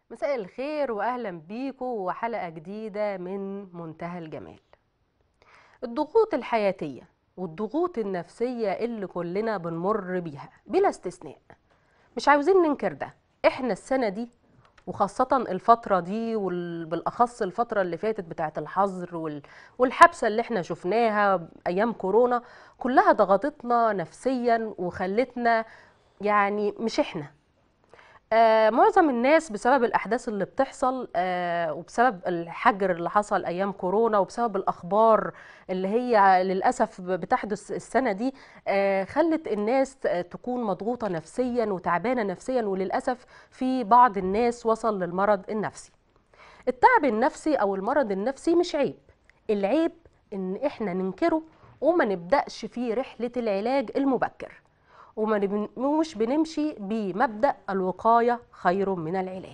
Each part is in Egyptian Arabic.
مساء الخير واهلا بيكم وحلقه جديده من منتهى الجمال الضغوط الحياتيه والضغوط النفسيه اللي كلنا بنمر بيها بلا استثناء مش عاوزين ننكر ده احنا السنه دي وخاصة الفترة دي وبالأخص الفترة اللي فاتت بتاعت الحظر وال- والحبسة اللي احنا شفناها أيام كورونا كلها ضغطتنا نفسيا وخلتنا يعني مش احنا آه معظم الناس بسبب الأحداث اللي بتحصل آه وبسبب الحجر اللي حصل أيام كورونا وبسبب الأخبار اللي هي للأسف بتحدث السنة دي آه خلت الناس تكون مضغوطة نفسيا وتعبانة نفسيا وللأسف في بعض الناس وصل للمرض النفسي التعب النفسي أو المرض النفسي مش عيب العيب إن إحنا ننكره وما نبدأش في رحلة العلاج المبكر وما نبن- مش بنمشي بمبدأ الوقاية خير من العلاج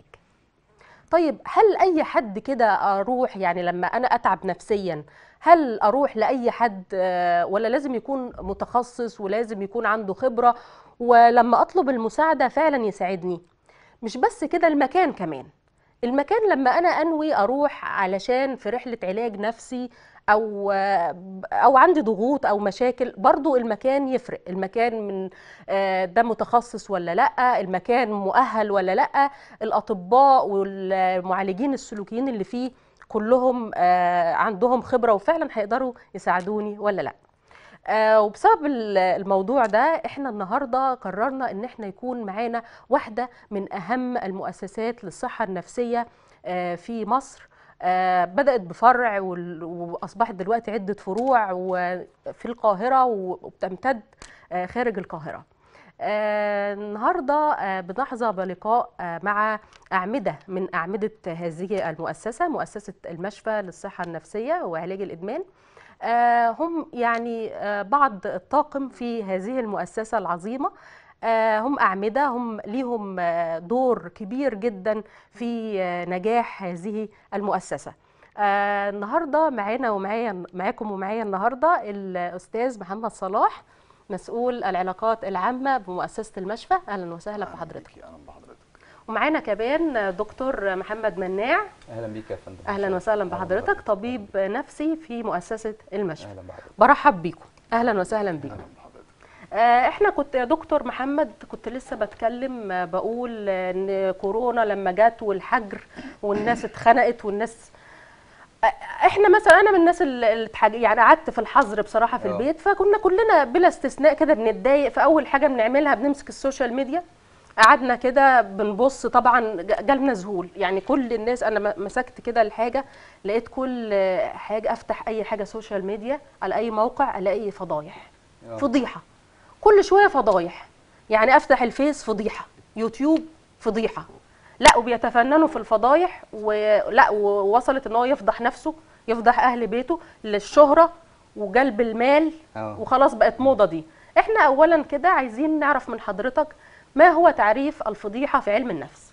طيب هل أي حد كده أروح يعني لما أنا أتعب نفسيا هل أروح لأي حد آه، ولا لازم يكون متخصص ولازم يكون عنده خبرة ولما أطلب المساعدة فعلا يساعدني مش بس كده المكان كمان المكان لما انا انوي اروح علشان في رحله علاج نفسي او او عندي ضغوط او مشاكل برضو المكان يفرق المكان من آه، ده متخصص ولا لا المكان مؤهل ولا لا الاطباء والمعالجين السلوكيين اللي فيه كلهم آه، عندهم خبره وفعلا هيقدروا يساعدوني ولا لا آه، وبسبب ال- الموضوع ده احنا النهارده قررنا ان احنا يكون معانا واحده من اهم المؤسسات للصحه النفسيه آه، في مصر آه، بدات بفرع وال- واصبحت دلوقتي عده فروع وفي القاهره وبتمتد آه، خارج القاهره آه، النهارده آه، بنحظى بلقاء آه، مع أعمدة من أعمدة هذه المؤسسة مؤسسة المشفى للصحة النفسية وعلاج الإدمان آه، هم يعني آه، بعض الطاقم في هذه المؤسسة العظيمة آه، هم أعمدة هم ليهم آه، دور كبير جدا في آه، نجاح هذه المؤسسة آه، النهارده معانا ومعايا معاكم ومعايا النهارده الأستاذ محمد صلاح مسؤول العلاقات العامة بمؤسسة المشفى أهلا وسهلا بحضرتك بيكي، اهلا بحضرتك ومعانا كمان دكتور محمد مناع اهلا بيك يا فندم أهلا وسهلا أهلاً بحضرتك بحضرتك. طبيب نفسي في مؤسسة المشفى اهلا بحضرتك برحب بيكم اهلا وسهلا بيكم اهلا بحضرتك آه، احنا كنت يا دكتور محمد كنت لسه بتكلم آه، بقول آه، ان كورونا لما جت والحجر والناس اتخنقت والناس آه، احنا مثلا انا من الناس اللي اللي اتحج- يعني قعدت في الحظر بصراحه في آه. البيت فكنا كلنا بلا استثناء كده بنتضايق فاول حاجه بنعملها بنمسك السوشيال ميديا قعدنا كده بنبص طبعا ج- جالنا ذهول يعني كل الناس انا م- مسكت كده الحاجه لقيت كل آه، حاجه افتح اي حاجه سوشيال ميديا على اي موقع الاقي فضايح آه. فضيحه كل شويه فضايح يعني افتح الفيس فضيحه يوتيوب فضيحه لا وبيتفننوا في الفضايح ولا ووصلت ان هو يفضح نفسه يفضح اهل بيته للشهره وجلب المال آه. وخلاص بقت موضه دي احنا اولا كده عايزين نعرف من حضرتك ما هو تعريف الفضيحه في علم النفس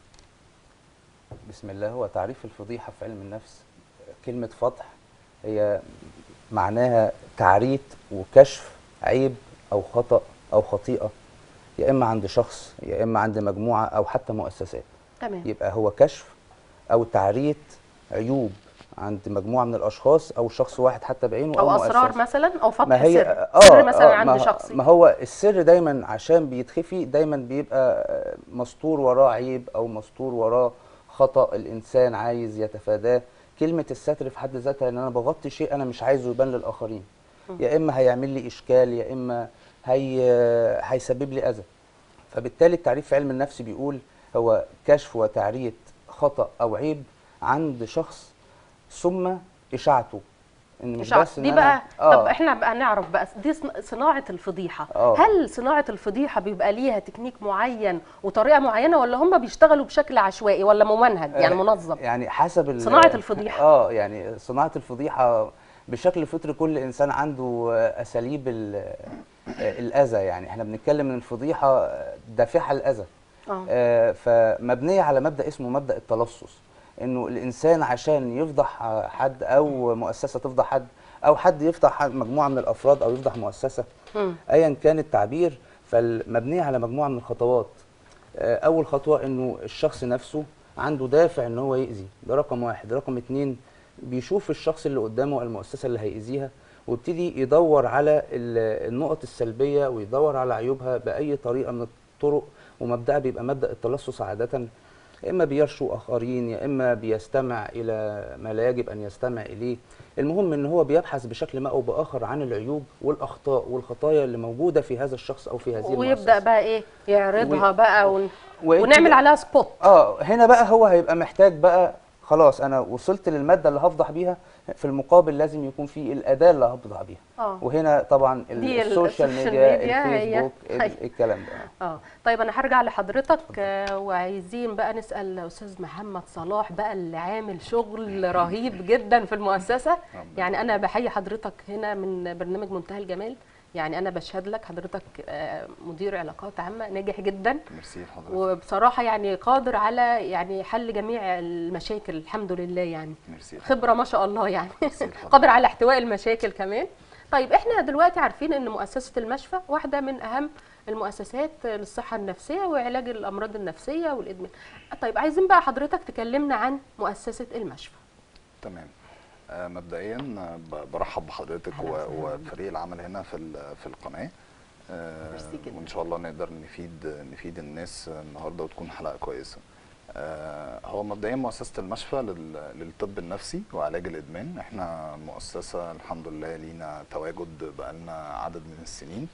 بسم الله هو تعريف الفضيحه في علم النفس كلمه فضح هي معناها تعريت وكشف عيب او خطا او خطيئه يا اما عند شخص يا اما عند مجموعه او حتى مؤسسات تمام يبقى هو كشف او تعريت عيوب عند مجموعه من الاشخاص او شخص واحد حتى بعينه او مؤسسة. اسرار مثلا او فتح ما هي سر آه سر مثلا آه عند ما, شخصي ما هو السر دايما عشان بيتخفي دايما بيبقى آه، مستور وراه عيب او مستور وراه خطأ الانسان عايز يتفاداه كلمة الستر في حد ذاتها ان انا بغطي شيء انا مش عايزه يبان للاخرين يا اما هيعمل لي اشكال يا اما هي هيسبب لي اذى فبالتالي التعريف في علم النفس بيقول هو كشف وتعرية خطأ او عيب عند شخص ثم اشاعته ان مش إشاعة. بس إن دي أنا- بقى آه. طب احنا بقى نعرف بقى دي صن- صناعة الفضيحة آه. هل صناعة الفضيحة بيبقى ليها تكنيك معين وطريقة معينة ولا هم بيشتغلوا بشكل عشوائي ولا ممنهج يعني آه، منظم يعني حسب ال- صناعة الفضيحة. اه يعني صناعة الفضيحة بشكل فطري كل انسان عنده آه، اساليب ال- آه، الاذى يعني احنا بنتكلم ان الفضيحة آه، دافعة الاذى اه آه، فمبنية على مبدأ اسمه مبدأ التلصص انه الانسان عشان يفضح آه، حد او مؤسسة تفضح حد او حد يفضح حد- مجموعة من الافراد او يفضح مؤسسة مم. ايا كان التعبير فمبنيه على مجموعه من الخطوات آه، اول خطوه انه الشخص نفسه عنده دافع ان هو يأذي ده رقم واحد رقم اتنين بيشوف الشخص اللي قدامه المؤسسة اللي هيأذيها ويبتدي يدور على ال- النقط السلبية ويدور على عيوبها بأي طريقة من الطرق ومبدأها بيبقى مبدأ التلصص عادة يا إما بيرشو آخرين يا إما بيستمع إلى ما لا يجب أن يستمع إليه المهم إن هو بيبحث بشكل ما أو بآخر عن العيوب والأخطاء والخطايا اللي موجودة في هذا الشخص أو في هذه ويبدا المؤسسة بقى ايه يعرضها و- بقى ون... وإنت ونعمل بقى- عليها سبوت اه هنا بقى هو هيبقى محتاج بقى خلاص انا وصلت للماده اللي هفضح بيها في المقابل لازم يكون في الاداه اللي هفضح بيها اه وهنا طبعا ال- دي ال- السوشيال السوشيال ميديا ميديا هي- الفيسبوك ال- هي. الكلام ده اه طيب انا هرجع لحضرتك آه، وعايزين بقى نسال استاذ محمد صلاح بقى اللي عامل شغل رهيب جدا في المؤسسه يعني انا بحيي حضرتك هنا من برنامج منتهى الجمال يعني انا بشهد لك حضرتك آه، مدير علاقات عامه ناجح جدا ميرسي لحضرتك وبصراحه يعني قادر على يعني حل جميع المشاكل الحمد لله يعني ميرسي خبره ما شاء الله يعني ميرسي لحضرتك. قادر على احتواء المشاكل كمان طيب احنا دلوقتي عارفين ان مؤسسه المشفى واحده من اهم المؤسسات للصحه النفسيه وعلاج الامراض النفسيه والادمان طيب عايزين بقى حضرتك تكلمنا عن مؤسسه المشفى تمام آه، مبدئيا آه، ب- برحب بحضرتك أهلا و- وسهلا. وفريق العمل هنا في ال- في القناه آه، ميرسي جدا. وان شاء الله نقدر نفيد نفيد الناس النهارده وتكون حلقه كويسه آه، هو مبدئيا مؤسسه المشفى لل- للطب النفسي وعلاج الادمان احنا مؤسسه الحمد لله لينا تواجد بقالنا عدد من السنين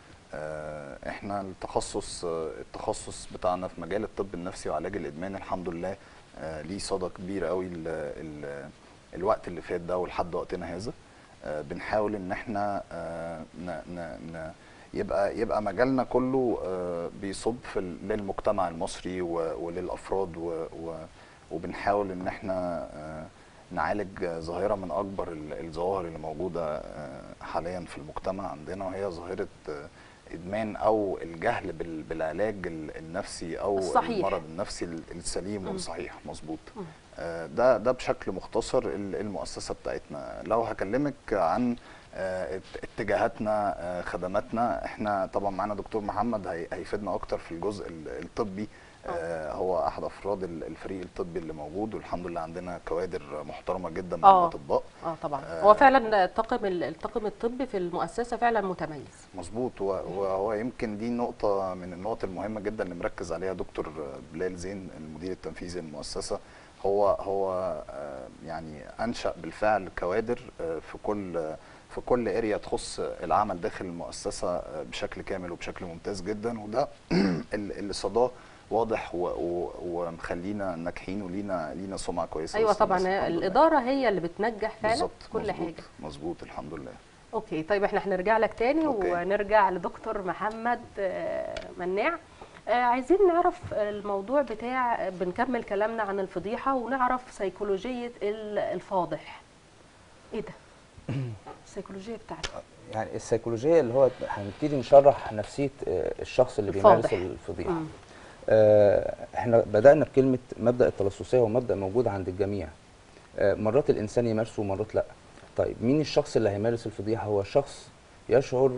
آه، احنا التخصص آه، التخصص بتاعنا في مجال الطب النفسي وعلاج الادمان الحمد لله آه، ليه صدى كبير قوي ال ال الوقت اللي فات ده ولحد وقتنا هذا آه، بنحاول ان احنا آه، ن ن ن يبقى يبقى مجالنا كله آه، بيصب في ال- للمجتمع المصري و- وللافراد و- و- وبنحاول ان احنا آه، نعالج ظاهره من اكبر ال- الظواهر اللي موجوده آه، حاليا في المجتمع عندنا وهي ظاهره آه، ادمان او الجهل بال- بالعلاج ال- النفسي او الصحيح. المرض النفسي ال- السليم مم. والصحيح مظبوط مم. آه، ده ده بشكل مختصر ال- المؤسسه بتاعتنا لو هكلمك عن آه، ات- اتجاهاتنا آه، خدماتنا احنا طبعا معانا دكتور محمد هي- هيفيدنا اكتر في الجزء ال- الطبي آه، هو احد افراد ال- الفريق الطبي اللي موجود والحمد لله عندنا كوادر محترمه جدا من آه. الاطباء اه طبعا آه. هو فعلا الطاقم ال- الطاقم الطبي في المؤسسه فعلا متميز مظبوط و- وهو يمكن دي نقطة من النقط المهمة جدا اللي مركز عليها دكتور بلال زين المدير التنفيذي للمؤسسة هو هو آه، يعني أنشأ بالفعل كوادر آه، في كل في كل اريا تخص العمل داخل المؤسسة آه، بشكل كامل وبشكل ممتاز جدا وده ال- اللي صداه واضح و- و- ومخلينا ناجحين ولينا لينا سمعة كويسة ايوه وسط طبعا الناس الحمد لله. الاداره هي اللي بتنجح فعلا بالظبط كل مظبوط، حاجه مظبوط الحمد لله اوكي طيب احنا هنرجع لك تاني أوكي. ونرجع لدكتور محمد آه، مناع آه، عايزين نعرف الموضوع بتاع بنكمل كلامنا عن الفضيحة ونعرف سيكولوجية ال- الفاضح ايه ده السيكولوجية بتاعته يعني السيكولوجيه اللي هو هنبتدي نشرح نفسيه آه، الشخص اللي بيمارس الفاضح. الفضيحه مم. آه، احنا بدأنا بكلمة مبدأ التلصصية ومبدأ موجود عند الجميع آه، مرات الإنسان يمارسه ومرات لا طيب مين الشخص اللي هيمارس الفضيحة هو شخص يشعر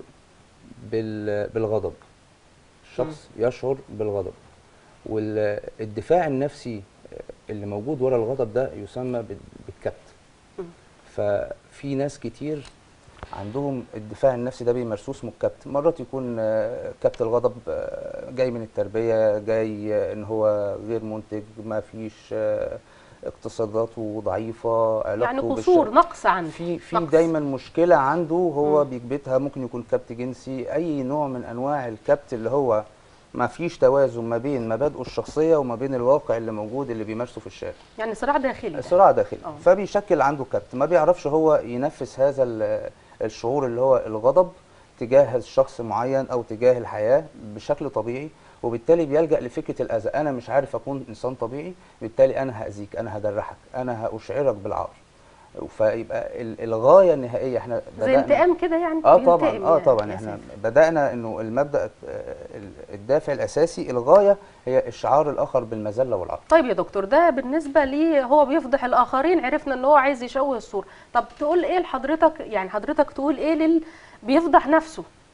بال- بالغضب شخص يشعر بالغضب والدفاع النفسي آه، اللي موجود ورا الغضب ده يسمى بال- بالكبت مم. ففي ناس كتير عندهم الدفاع النفسي ده بيمارسوه اسمه الكبت مرات يكون آه، كبت الغضب آه، جاي من التربية جاي آه، ان هو غير منتج ما فيش آه، اقتصاداته ضعيفة علاقته يعني بالش- قصور نقص عنده في في نقص. دايما مشكلة عنده هو مم. بيكبتها ممكن يكون كبت جنسي اي نوع من انواع الكبت اللي هو ما فيش توازن ما بين مبادئه الشخصية وما بين الواقع اللي موجود اللي بيمارسه في الشارع يعني صراع داخلي ده. صراع داخلي آه. فبيشكل عنده كبت ما بيعرفش هو ينفس هذا ال- الشعور اللي هو الغضب تجاه شخص معين او تجاه الحياه بشكل طبيعي وبالتالي بيلجا لفكره الاذى انا مش عارف اكون انسان طبيعي بالتالي انا هاذيك انا هجرحك انا هاشعرك بالعار فيبقى ال- الغايه النهائيه احنا زي انتقام كده يعني اه بينتقم طبعا اه يعني طبعا يا احنا سيدي. بدانا انه المبدا آه، ال- الدافع الاساسي الغايه هي اشعار الاخر بالمذله والعار طيب يا دكتور ده بالنسبة لي هو بيفضح الآخرين عرفنا ان هو عايز يشوه الصورة طب تقول ايه لحضرتك يعني حضرتك تقول ايه لل بيفضح نفسه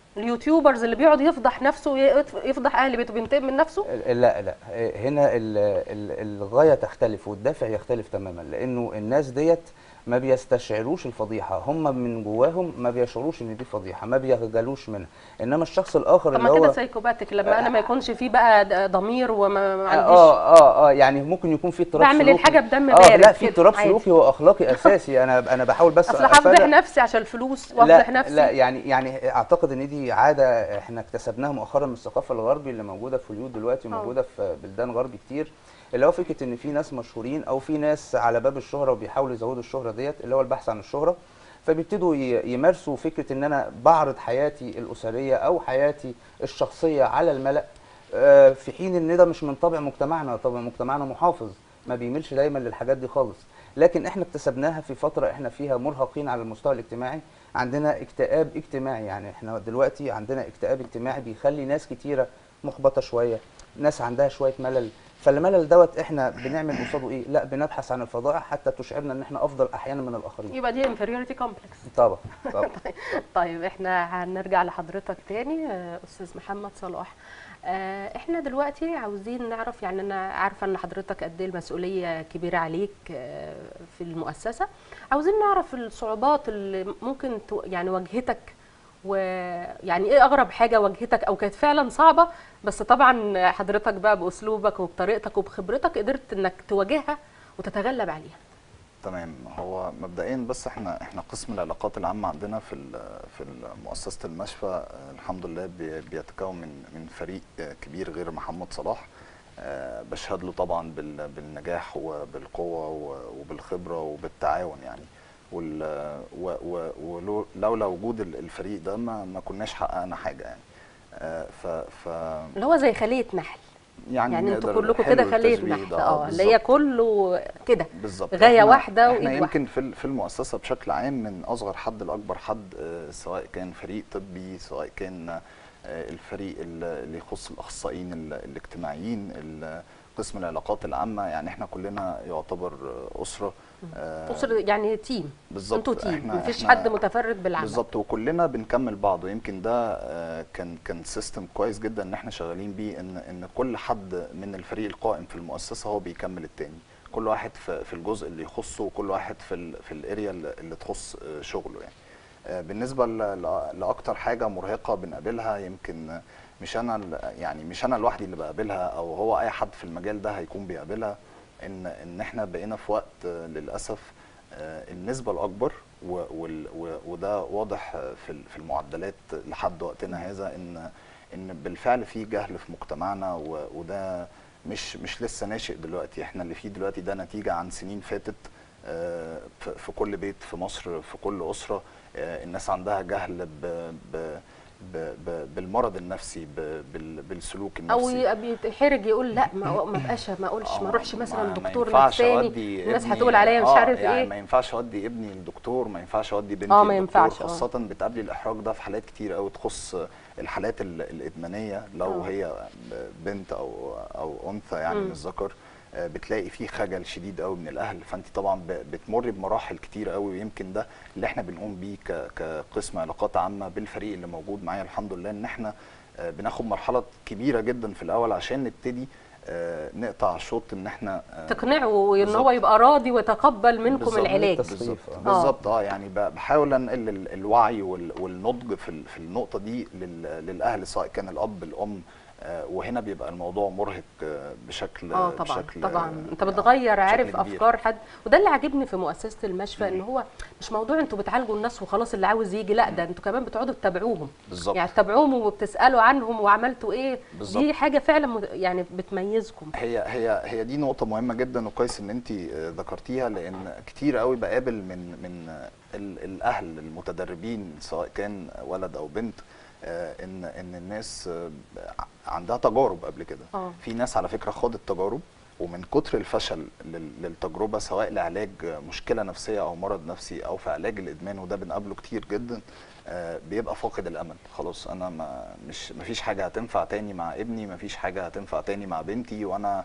اليوتيوبرز اللي بيقعد يفضح نفسه ويف- يفضح اهل بيته بينتقم من نفسه لا لا هنا ال- ال- الغايه تختلف والدافع يختلف تماما لانه الناس ديت ما بيستشعروش الفضيحه هم من جواهم ما بيشعروش ان دي فضيحه ما بيخجلوش منها انما الشخص الاخر طب اللي ما هو كده سايكوباتيك لما انا ما يكونش فيه بقى د- ضمير وما ما عنديش اه اه اه يعني ممكن يكون في اضطراب بعمل سلوكي الحاجة بدم اه بارد لا في كده، اضطراب عادي. سلوكي واخلاقي اساسي انا انا بحاول بس اصل هفضح أفرق- نفسي عشان الفلوس وافضح لا نفسي لا يعني يعني اعتقد ان دي عاده احنا اكتسبناها مؤخرا من الثقافه الغربي اللي موجوده في هوليود دلوقتي آه. وموجوده في بلدان غربي كتير اللي هو فكره ان في ناس مشهورين او في ناس على باب الشهره وبيحاولوا يزودوا الشهره ديت اللي هو البحث عن الشهره فبيبتدوا ي- يمارسوا فكره ان انا بعرض حياتي الاسريه او حياتي الشخصيه على الملأ آه، في حين ان ده مش من طبع مجتمعنا طبع مجتمعنا محافظ ما بيميلش دايما للحاجات دي خالص لكن احنا اكتسبناها في فتره احنا فيها مرهقين على المستوى الاجتماعي عندنا اكتئاب اجتماعي يعني احنا دلوقتي عندنا اكتئاب اجتماعي بيخلي ناس كتيره محبطه شويه ناس عندها شويه ملل فالملل دوت احنا بنعمل قصاده ايه لا بنبحث عن الفضائح حتى تشعرنا ان احنا افضل احيانا من الاخرين يبقى دي inferiority complex طبعا طبعا طيب احنا هنرجع لحضرتك تاني آه، استاذ محمد صلاح آه، احنا دلوقتي عاوزين نعرف يعني انا عارفه ان حضرتك قد ايه المسؤوليه كبيره عليك آه، في المؤسسه عاوزين نعرف الصعوبات اللي ممكن تو- يعني واجهتك ويعني ايه اغرب حاجه واجهتك او كانت فعلا صعبه بس طبعا حضرتك بقى باسلوبك وبطريقتك وبخبرتك قدرت انك تواجهها وتتغلب عليها تمام هو مبدئيا بس احنا احنا قسم العلاقات العامه عندنا في ال- في مؤسسه المشفى آه، الحمد لله بي- بيتكون من من فريق آه، كبير غير محمد صلاح آه، بشهد له طبعا بال- بالنجاح وبالقوه و- وبالخبره وبالتعاون يعني وال و- و- ولو- لولا وجود ال- الفريق ده ما ما كناش حققنا حاجه يعني آه، ف ف اللي هو زي خليه نحل يعني, يعني انتوا نقدر كلكم حلو كده خليه التشبيه نحل ده، اه اللي هي بالظبط. كله كده بالظبط غايه إحنا- واحده احنا وايد يمكن في ال- في المؤسسه بشكل عام من اصغر حد لاكبر حد آه، سواء كان فريق طبي سواء كان آه، الفريق ال- اللي يخص الاخصائيين ال- الاجتماعيين ال- قسم العلاقات العامه يعني احنا كلنا يعتبر آه، اسره آه، أسر يعني تيم بالظبط انتوا تيم إحنا- مفيش إحنا- حد متفرد بالعمل بالظبط وكلنا بنكمل بعض ويمكن ده آه، كان كان سيستم كويس جدا ان احنا شغالين بيه ان ان كل حد من الفريق القائم في المؤسسه هو بيكمل التاني كل واحد في في الجزء اللي يخصه وكل واحد في ال في الاريا اللي اللي تخص آه، شغله يعني آه، بالنسبه ل- ل- لاكتر حاجه مرهقه بنقابلها يمكن آه، مش انا ال- يعني مش انا لوحدي اللي بقابلها او هو اي حد في المجال ده هيكون بيقابلها ان ان احنا بقينا في وقت آه، للاسف آه، النسبة الأكبر و- وال- و- وده واضح آه، في ال- في المعدلات لحد وقتنا هذا إن إن بالفعل في جهل في مجتمعنا و- وده مش مش لسه ناشئ دلوقتي احنا اللي فيه دلوقتي ده نتيجة عن سنين فاتت آه، في في كل بيت في مصر في كل أسرة آه، الناس عندها جهل ب ب ب ب بالمرض النفسي ب بال بالسلوك النفسي او ي- بيتحرج يقول لا ما ما بقاش ما اقولش ما آه، اروحش مثلا ما دكتور ينفعش نفساني أودي الناس ابني- هتقول عليا مش آه، عارف يعني ايه ما ينفعش اودي ابني للدكتور ما ينفعش اودي بنتي آه، ما للدكتور، ينفعش، آه. خاصة بتقابلي الاحراج ده في حالات كتير قوي تخص الحالات ال- الادمانية لو آه. هي بنت او او انثى يعني مم. من الذكر آه، بتلاقي فيه خجل شديد قوي من الاهل فانت طبعا ب- بتمر بمراحل كتير قوي ويمكن ده اللي احنا بنقوم بيه ك- كقسم علاقات عامه بالفريق اللي موجود معايا الحمد لله ان احنا آه، بناخد مرحله كبيره جدا في الاول عشان نبتدي آه، نقطع شوط ان احنا آه، تقنعه ان هو بالظبط. يبقى راضي ويتقبل منكم بالظبط. العلاج التص- بالظبط تصنيف، آه. بالظبط اه يعني ب- بحاول انقل ال- الوعي وال- والنضج في ال- في النقطه دي لل- للاهل سواء كان الاب الام آه، وهنا بيبقى الموضوع مرهق آه، بشكل اه طبعا بشكل طبعا آه، انت بتغير بشكل عارف كبير. افكار حد وده اللي عاجبني في مؤسسه المشفى ان هو مش موضوع انتوا بتعالجوا الناس وخلاص اللي عاوز يجي لا ده انتوا كمان بتقعدوا تتابعوهم بالظبط يعني تتابعوهم وبتسالوا عنهم وعملتوا ايه بالظبط. دي حاجه فعلا مد- يعني بتميزكم هي هي هي دي نقطة مهمة جدا وكويس ان انت ذكرتيها لان كتير قوي بقابل من من آه، ال- الاهل المتدربين سواء كان ولد او بنت آه، ان ان الناس آه، عندها تجارب قبل كده اه في ناس على فكرة خاضت تجارب ومن كتر الفشل لل- للتجربة سواء لعلاج مشكلة نفسية أو مرض نفسي أو في علاج الإدمان وده بنقابله كتير جدا آه، بيبقى فاقد الأمل خلاص أنا ما مش مفيش حاجة هتنفع تاني مع ابني مفيش حاجة هتنفع تاني مع بنتي وأنا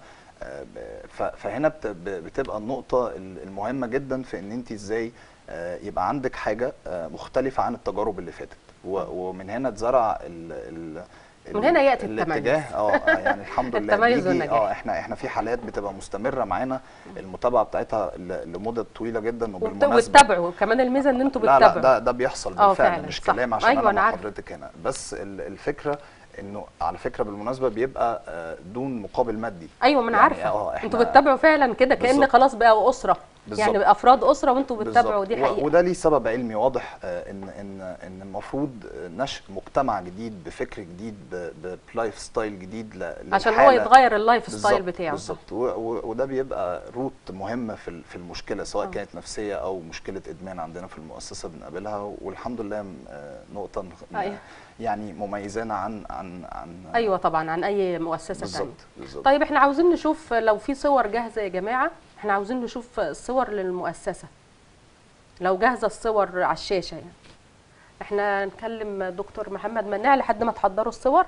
آه، ب- ف- فهنا بت- ب- بتبقى النقطه ال- المهمه جدا في ان انت ازاي آه، يبقى عندك حاجه آه، مختلفه عن التجارب اللي فاتت و- ومن هنا اتزرع ال ال من هنا يأتي الاتجاه التميز. اه آه، يعني الحمد لله التميز بيجي- والنجاح. اه احنا احنا في حالات بتبقى مستمره معانا المتابعه بتاعتها ل- لمده طويله جدا وبت- وبالمناسبه وتتابعوا كمان الميزه ان انتوا لا بتتابعوا لا ده ده بيحصل آه، بالفعل فعلا، مش صح. كلام عشان أيوة، انا أنا مع عارفة. حضرتك هنا بس ال- الفكره انه على فكره بالمناسبه بيبقى آه، دون مقابل مادي ايوه ما انا يعني عارفه اه احنا انتوا بتتابعوا فعلا كده كأن بالظبط. خلاص بقوا اسره بالظبط. يعني افراد اسره وانتوا بتتابعوا دي بالظبط. و- حقيقه وده ليه سبب علمي واضح آه، ان ان ان المفروض نشء مجتمع جديد بفكر جديد ب- ب- بلايف ستايل جديد ل- عشان هو للحالة. يتغير اللايف ستايل بالظبط، بتاعه صح. بالظبط و- و- وده بيبقى روت مهمه في ال- في المشكله سواء آه. كانت نفسيه او مشكله ادمان عندنا في المؤسسه بنقابلها والحمد لله م- آه، نقطه ن- أيوة. يعني مميزانا عن عن عن ايوه طبعا عن اي مؤسسه بالظبط ثانيه بالظبط طيب احنا عاوزين نشوف لو في صور جاهزه يا جماعه احنا عاوزين نشوف صور للمؤسسه لو جاهزه الصور على الشاشه يعني احنا نكلم دكتور محمد مناع لحد ما تحضروا الصور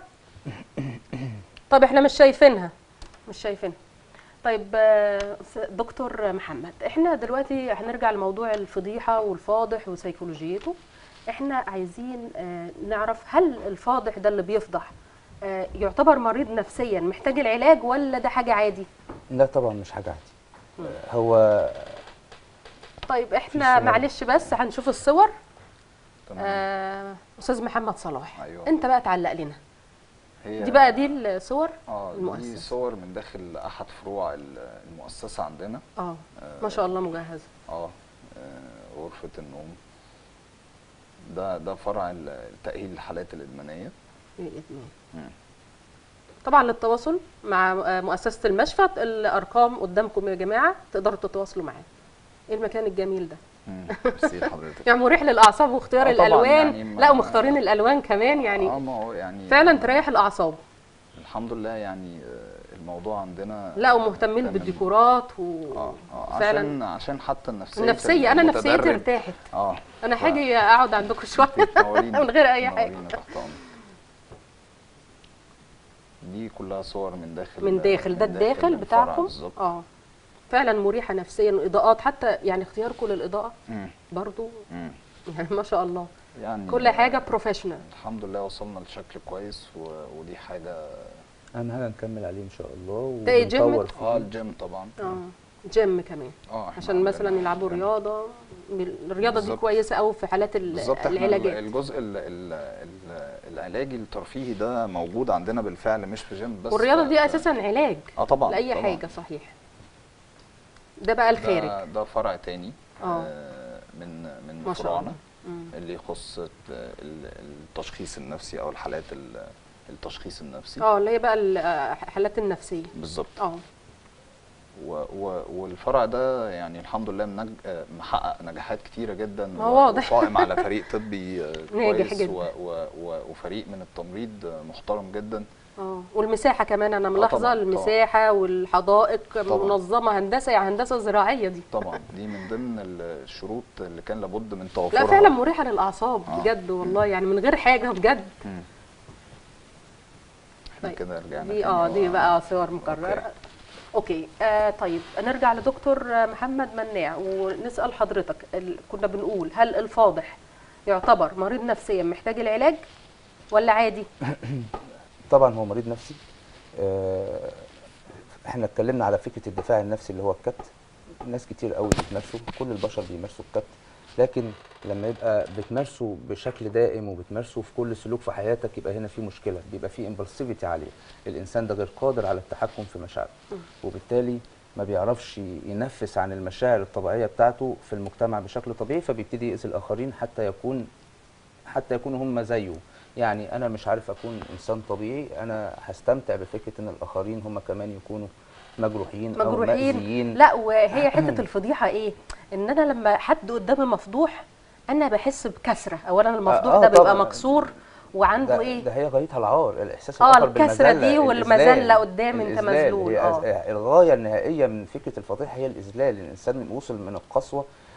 طيب احنا مش شايفينها مش شايفينها طيب آه، دكتور محمد احنا دلوقتي هنرجع لموضوع الفضيحه والفاضح وسيكولوجيته احنا عايزين آه، نعرف هل الفاضح ده اللي بيفضح آه، يعتبر مريض نفسيا محتاج العلاج ولا ده حاجه عادي لا طبعا مش حاجه عادي هو طيب احنا صور. معلش بس هنشوف الصور تمام آه، استاذ محمد صلاح أيوة. انت بقى تعلق لنا هي دي بقى دي الصور اه دي المؤسسة. صور من داخل احد فروع ال- المؤسسه عندنا اه ما شاء الله مجهزه اه آه، غرفة النوم ده ده فرع ال- تأهيل الحالات الإدمانية للادمان مم. طبعا للتواصل مع آه، مؤسسه المشفى الارقام قدامكم يا جماعه تقدروا تتواصلوا معاه ايه المكان الجميل ده مم. ميرسي لحضرتك يعني مريح للاعصاب واختيار آه طبعاً، الالوان يعني ما- لا ومختارين الالوان كمان اه يعني ما هو يعني فعلا تريح الاعصاب الحمد لله يعني آه، الموضوع عندنا لا ومهتمين تمام. بالديكورات و اه اه فعلا عشان عشان حتى النفسية النفسيه انا نفسيتي المتدرب- ارتاحت اه انا ف- هاجي اقعد عندكم شويه تنورينا من غير اي حاجه تنورينا تحت أمرك. دي كلها صور من داخل من داخل ده من داخل الداخل الفرع بتاعكم بالظبط اه فعلا مريحه نفسيا اضاءات حتى يعني اختياركم للاضاءه مم. برضو مم. يعني ما شاء الله يعني كل حاجه بروفيشنال الحمد لله وصلنا لشكل كويس و... ودي حاجه اهم حاجه نكمل عليه ان شاء الله ده إيه، جيم؟ ونطور اه فيه الجيم طبعا اه جيم كمان اه إحنا عشان مثلا عندنا يلعبوا جيم. رياضه الرياضه دي بالظبط. كويسه قوي في حالات ال- بالظبط احنا العلاجات الجزء ال... ال... ال... العلاجي الترفيهي ده موجود عندنا بالفعل مش في جيم بس والرياضه دي ف- اساسا علاج اه طبعا لاي طبعا. حاجه صحيح ده بقى الخارج ده, ده فرع تاني آه. آه، من من ما شاء فروعنا الله مم. اللي يخص ال- التشخيص النفسي او الحالات ال- التشخيص النفسي اه اللي هي بقى الحالات النفسيه بالظبط اه و و والفرع ده يعني الحمد لله منج... آه، محقق نجاحات كتيره جدا ما هو واضح. وقائم على فريق طبي آه، ناجح كويس جدا. و و و وفريق من التمريض آه، محترم جدا اه والمساحه كمان انا ملاحظه طبعاً، المساحه والحدائق طبعاً. منظمه هندسه يعني هندسه زراعيه دي طبعا دي من ضمن الشروط اللي كان لابد من توفرها لا فعلا مريحه للاعصاب آه. بجد والله يعني من غير حاجه بجد مم. احنا طيب. كده رجعنا دي تاني اه دي و- بقى صور مكرره أوكي. اوكي آه طيب نرجع لدكتور آه، محمد مناع ونسال حضرتك ال... كنا بنقول هل الفاضح يعتبر مريض نفسيا محتاج العلاج ولا عادي طبعا هو مريض نفسي آه، احنا اتكلمنا على فكره الدفاع النفسي اللي هو الكت ناس كتير قوي بتمارسه كل البشر بيمارسوا الكت لكن لما يبقى بتمارسه بشكل دائم وبتمارسه في كل سلوك في حياتك يبقى هنا في مشكله بيبقى في امبulsivity عاليه الانسان ده غير قادر على التحكم في مشاعره وبالتالي ما بيعرفش ينفس عن المشاعر الطبيعيه بتاعته في المجتمع بشكل طبيعي فبيبتدي يأذي الاخرين حتى يكون حتى يكونوا هم زيه يعني انا مش عارف اكون انسان طبيعي انا هستمتع بفكره ان الاخرين هم كمان يكونوا مجروحين, او مجروحين مأذيين لا وهي حته الفضيحه ايه ان انا لما حد قدامي مفضوح انا بحس بكسره اولا المفضوح آه، ده بيبقى طبعاً. مكسور وعنده ده, ايه ده هي غايتها العار الاحساس اه الآخر الكسرة بالمذلة، دي والمذلة الإذلال، قدام انت الإذلال. مذلول، هي آه. أز- الغايه النهائيه من فكره الفضيحه هي الاذلال الانسان وصل من القسوه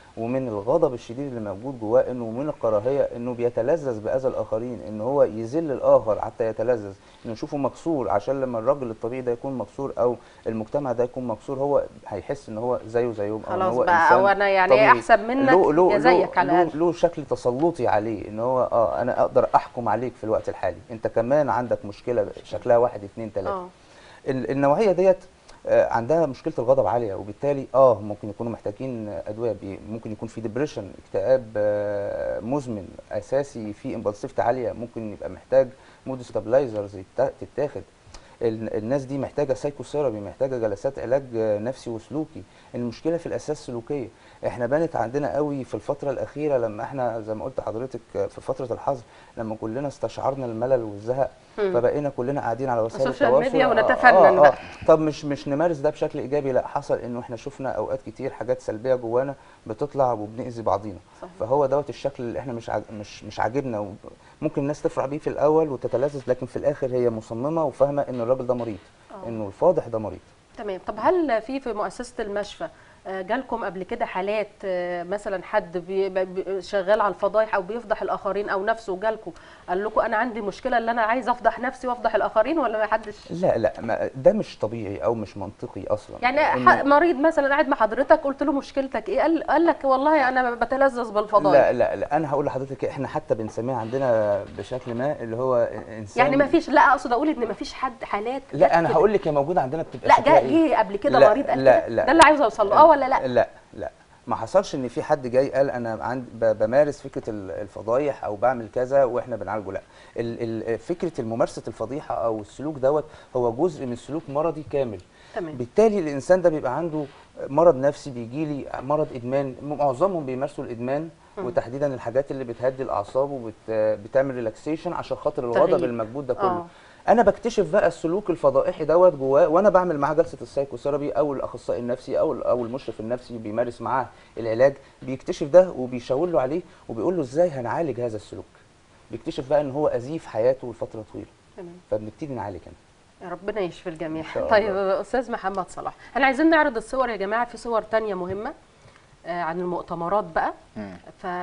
ومن الغضب الشديد اللي موجود جواه انه ومن الكراهيه انه بيتلذذ باذى الاخرين ان هو يذل الاخر حتى يتلذذ انه يشوفه مكسور عشان لما الراجل الطبيعي ده يكون مكسور او المجتمع ده يكون مكسور هو هيحس ان هو زيه زيهم او ان خلاص هو بقى إنسان او انا يعني طبيعي. احسن منك له له يا زيك له, على له, الاقل له شكل تسلطي عليه ان هو اه انا اقدر احكم عليك في الوقت الحالي انت كمان عندك مشكله شكلها واحد اتنين تلاته اه ال- النوعيه ديت آه، عندها مشكله الغضب عاليه وبالتالي اه ممكن يكونوا محتاجين ادويه بي- ممكن يكون في ديبريشن اكتئاب آه، مزمن اساسي في امبulsivity عاليه ممكن يبقى محتاج مود ستابلايزرز تتاخد ال- الناس دي محتاجه سايكوثيرابي محتاجه جلسات علاج آه، نفسي وسلوكي المشكله في الاساس سلوكيه احنا بانت عندنا قوي في الفتره الاخيره لما احنا زي ما قلت حضرتك آه، في فتره الحظر لما كلنا استشعرنا الملل والزهق مم. فبقينا كلنا قاعدين على وسائل السوشيال التواصل ميديا آه، ونتفنن آه آه بقى. طب مش مش نمارس ده بشكل ايجابي لا حصل انه احنا شفنا اوقات كتير حاجات سلبيه جوانا بتطلع وبنأذي بعضينا صحيح. فهو دوت الشكل اللي احنا مش عاج... مش مش عاجبنا وب- ممكن الناس تفرح بيه في الاول وتتلذذ لكن في الاخر هي مصممه وفاهمه ان الراجل ده مريض آه. انه الفاضح ده مريض تمام طب هل في في مؤسسة المشفى آه، جالكم قبل كده حالات آه، مثلا حد بي بي- شغال على الفضايح او بيفضح الاخرين او نفسه جالكم قال لكم انا عندي مشكله اللي انا عايز افضح نفسي وافضح الاخرين ولا ما حدش لا لا ما ده مش طبيعي او مش منطقي اصلا يعني إنه- ح- مريض مثلا قاعد مع حضرتك قلت له مشكلتك ايه قال قال لك والله انا بتلذذ بالفضايح لا لا لا انا هقول لحضرتك احنا حتى بنسميها عندنا بشكل ما اللي هو انسان يعني ما فيش لا اقصد اقول ان ما فيش حد حالات جت لا انا كده. هقول لك هي موجوده عندنا بتبقى لا شكلها جه إيه؟ جه قبل كده لا، مريض قال لا، كده لا. ده اللي عاوز اوصل له اه ولا لا لا لا ما حصلش ان في حد جاي قال انا عند ب- بمارس فكره ال- الفضايح او بعمل كذا واحنا بنعالجه لا ال- ال- فكره ممارسه الفضيحه او السلوك دوت هو جزء من سلوك مرضي كامل تمام بالتالي الانسان ده بيبقى عنده مرض نفسي بيجي لي مرض ادمان معظمهم بيمارسوا الادمان مم. وتحديدا الحاجات اللي بتهدي الاعصاب وبتعمل ريلاكسيشن عشان خاطر الغضب تغيير. المكبوت ده آه. كله انا بكتشف بقى السلوك الفضائحي دوت جواه وانا بعمل معاه جلسه السايكوثيرابي او الاخصائي النفسي او او المشرف النفسي بيمارس معاه العلاج بيكتشف ده وبيشاور له عليه وبيقول له ازاي هنعالج هذا السلوك بيكتشف بقى ان هو اذيه في حياته لفتره طويله تمام فبنبتدي نعالج هنا يا ربنا يشفي الجميع إن شاء طيب الله. استاذ محمد صلاح احنا عايزين نعرض الصور يا جماعه في صور تانية مهمه آه، عن المؤتمرات بقى مم.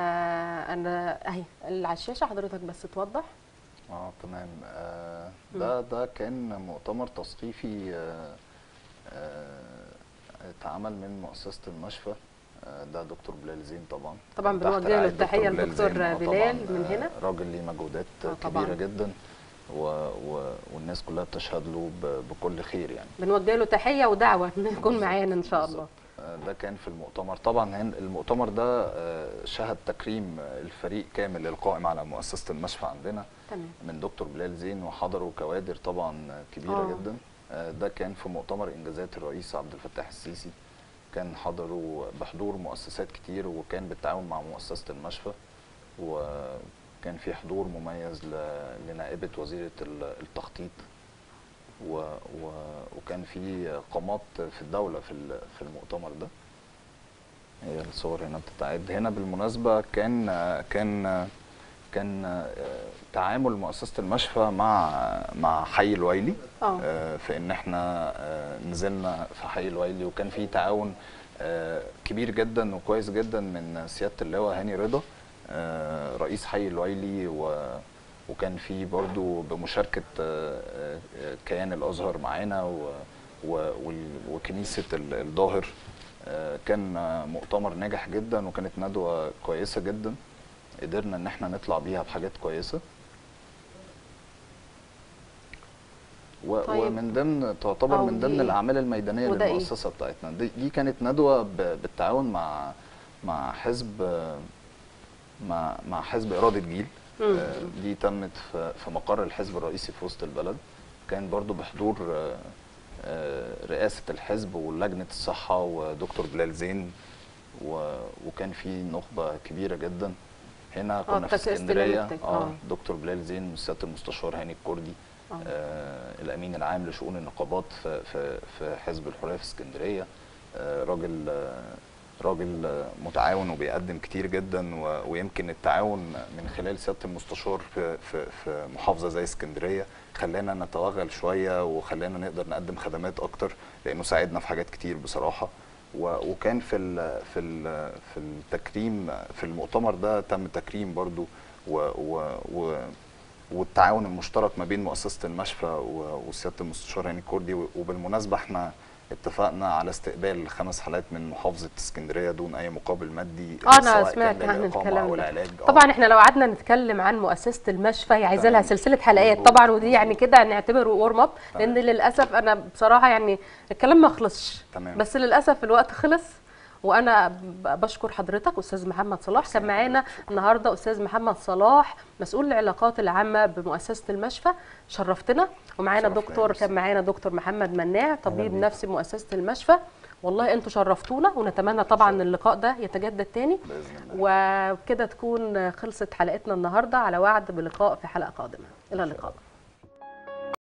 فانا اهي اللي على الشاشه حضرتك بس توضح اه تمام آه ده ده كان مؤتمر تثقيفي آه آه اتعمل من مؤسسة المشفى آه ده دكتور بلال زين طبعا طبعا تحت بنوجه له رعاية التحية دكتور بلال للدكتور زين. آه بلال طبعاً، من آه، هنا. راجل ليه مجهودات آه طبعاً. كبيرة جدا و و والناس كلها بتشهد له ب- بكل خير يعني بنوجه له تحيه ودعوه انه يكون بالظبط، معانا ان شاء الله بالظبط. آه، ده كان في المؤتمر طبعا هن- المؤتمر ده آه، شهد تكريم آه، الفريق كامل القائم على مؤسسة المشفى عندنا تمام من دكتور بلال زين وحضروا كوادر طبعا كبيره آه. آه. جدا آه، ده كان في مؤتمر انجازات الرئيس عبد الفتاح السيسي كان حضروا بحضور مؤسسات كتير وكان بالتعاون مع مؤسسه المشفى وكان في حضور مميز ل- لنائبه وزيره ال- التخطيط و و وكان في قامات في الدوله في ال- في المؤتمر ده هي الصور هنا بتتعد هنا بالمناسبه كان كان كان آه، تعامل مؤسسه المشفى مع مع حي الويلي اه آه، في ان احنا آه، نزلنا في حي الويلي وكان في تعاون آه، كبير جدا وكويس جدا من سياده اللواء هاني رضا آه، رئيس حي الويلي و وكان في برضو بمشاركه آه، آه، كيان الازهر معانا و- و- وال- وكنيسه ال- الظاهر آه، كان آه، مؤتمر ناجح جدا وكانت ندوه كويسه جدا قدرنا ان احنا نطلع بيها بحاجات كويسه و طيب. ومن ضمن تعتبر أو من دي ضمن إيه؟ الاعمال الميدانيه وده إيه؟ للمؤسسه بتاعتنا دي, دي كانت ندوه ب- بالتعاون مع مع حزب آه، مع مع حزب اراده جيل مم. آه، دي تمت في في مقر الحزب الرئيسي في وسط البلد كان برضو بحضور آه، آه، رئاسه الحزب ولجنه الصحه ودكتور بلال زين و- وكان في نخبه كبيره جدا هنا كنا في بتاعت استلام اسكندريه التك- اه آه. دكتور بلال زين سياده المستشار هاني الكردي آه. آه الامين العام لشؤون النقابات في في في حزب الحريه في اسكندريه آه راجل آه راجل آه، متعاون وبيقدم كتير جدا و- ويمكن التعاون من خلال سياده المستشار في في في محافظه زي اسكندريه خلانا نتوغل شويه وخلانا نقدر نقدم خدمات اكتر لانه ساعدنا في حاجات كتير بصراحه و- وكان في ال في ال في التكريم في المؤتمر ده تم تكريم برضو و و و والتعاون المشترك ما بين مؤسسه المشفى و- وسياده المستشار هاني كردي و- وبالمناسبه احنا اتفقنا على استقبال خمس حالات من محافظه اسكندريه دون اي مقابل مادي اه انا سواء كان سمعت عن للإقامة الكلام أو ده العلاج آه. طبعا احنا لو قعدنا نتكلم عن مؤسسه المشفى هي عايزه لها تمام. سلسله حلقات مظبوط. طبعا ودي يعني كده نعتبره ورم اب لان تمام. للاسف انا بصراحه يعني الكلام ما خلصش تمام. بس للاسف الوقت خلص وانا ب- بشكر حضرتك استاذ محمد صلاح كان معانا النهارده استاذ محمد صلاح مسؤول العلاقات العامه بمؤسسه المشفى شرفتنا ومعانا شرفنا يا دكتور يوسف. كان معانا دكتور محمد مناع طبيب بيك. نفسي مؤسسه المشفى والله انتوا شرفتونا ونتمنى طبعا اللقاء ده يتجدد تاني باذن الله وبكده تكون خلصت حلقتنا النهارده على وعد بلقاء في حلقه قادمه الى اللقاء